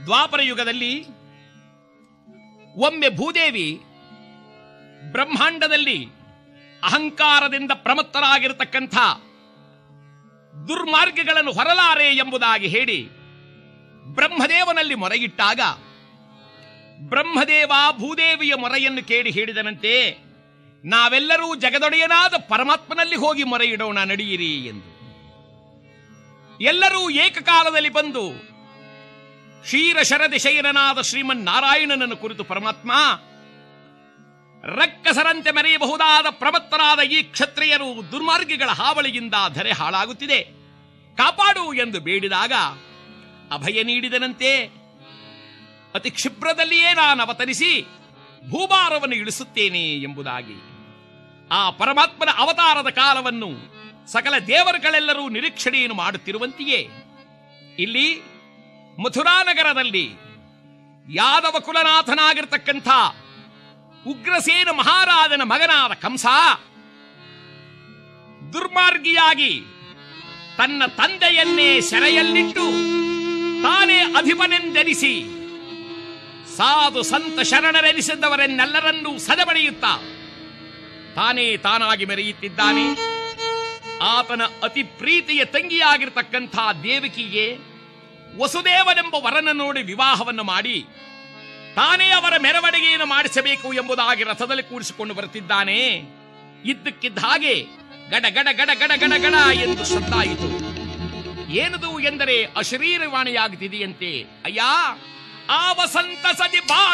ದ್ವಾಪರ ಯುಗದಲ್ಲಿ ಒಮ್ಮೆ ಭೂದೇವಿ ಬ್ರಹ್ಮಾಂಡದಲ್ಲಿ ಅಹಂಕಾರದಿಂದ ಪ್ರಮತ್ತರಾಗಿರತಕ್ಕಂಥ ದುರ್ಮಾರ್ಗಗಳನ್ನು ಹೊರಲಾರೆ ಎಂಬುದಾಗಿ ಹೇಳಿ ಬ್ರಹ್ಮದೇವನಲ್ಲಿ ಮೊರೆಯಿಟ್ಟಾಗ ಬ್ರಹ್ಮದೇವ ಭೂದೇವಿಯ ಮೊರೆಯನ್ನು ಕೇಳಿ ಹೇಳಿದನಂತೆ ನಾವೆಲ್ಲರೂ ಜಗದೊಡೆಯನಾದ ಪರಮಾತ್ಮನಲ್ಲಿ ಹೋಗಿ ಮೊರೆ ಇಡೋಣ ನಡೆಯಿರಿ ಎಂದು ಎಲ್ಲರೂ ಏಕಕಾಲದಲ್ಲಿ ಬಂದು ಕ್ಷೀರ ಶರದಿ ಶಯನನಾದ ಶ್ರೀಮನ್ ನಾರಾಯಣನನ್ನು ಕುರಿತು ಪರಮಾತ್ಮ ರಕ್ಕಸರಂತೆ ಮೆರೆಯಬಹುದಾದ ಪ್ರಮತ್ತರಾದ ಈ ಕ್ಷತ್ರಿಯರು ದುರ್ಮಾರ್ಗಿಗಳ ಹಾವಳಿಯಿಂದ ಧರೆ ಹಾಳಾಗುತ್ತಿದೆ ಕಾಪಾಡು ಎಂದು ಬೇಡಿದಾಗ ಅಭಯ ನೀಡಿದನಂತೆ ಅತಿ ಕ್ಷಿಪ್ರದಲ್ಲಿಯೇ ನಾನು ಅವತರಿಸಿ ಭೂಭಾರವನ್ನು ಇಳಿಸುತ್ತೇನೆ ಎಂಬುದಾಗಿ ಆ ಪರಮಾತ್ಮನ ಅವತಾರದ ಕಾಲವನ್ನು ಸಕಲ ದೇವರುಗಳೆಲ್ಲರೂ ನಿರೀಕ್ಷಣೆಯನ್ನು ಮಾಡುತ್ತಿರುವಂತೆಯೇ ಇಲ್ಲಿ ಮಥುರಾನಗರದಲ್ಲಿ ಯಾದವ ಕುಲನಾಥನಾಗಿರ್ತಕ್ಕಂಥ ಉಗ್ರಸೇನ ಮಹಾರಾಜನ ಮಗನಾದ ಕಂಸ ದುರ್ಮಾರ್ಗಿಯಾಗಿ ತನ್ನ ತಂದೆಯನ್ನೇ ಸೆರೆಯಲ್ಲಿಟ್ಟು ತಾನೇ ಅಧಿಪನೆಂದೆನಿಸಿ ಸಾಧು ಸಂತ ಶರಣರೆನಿಸಿದವರನ್ನೆಲ್ಲರನ್ನೂ ಸದಬಡಿಯುತ್ತಾ ತಾನೇ ತಾನಾಗಿ ಮೆರೆಯುತ್ತಿದ್ದಾನೆ ಆತನ ಅತಿ ಪ್ರೀತಿಯ ತಂಗಿಯಾಗಿರ್ತಕ್ಕಂಥ ದೇವಕಿಗೆ ವಸುದೇವನೆಂಬ ವರನ ನೋಡಿ ವಿವಾಹವನ್ನು ಮಾಡಿ ತಾನೇ ಅವರ ಮೆರವಣಿಗೆಯನ್ನು ಮಾಡಿಸಬೇಕು ಎಂಬುದಾಗಿ ರಥದಲ್ಲಿ ಕೂಡಿಸಿಕೊಂಡು ಬರುತ್ತಿದ್ದಾನೆ ಇದ್ದಕ್ಕಿದ್ದ ಹಾಗೆ ಗಡ ಗಡ ಗಡ ಗಡ ಗಡ ಗಡ ಎಂದು ಶಬ್ದಾಯಿತು ಏನದು ಎಂದರೆ ಅಶರೀರವಾಣಿಯಾಗುತ್ತಿದೆಯಂತೆ ಅಯ್ಯ ಆ ವಸಂತ ಸದಿ ಬಾಳ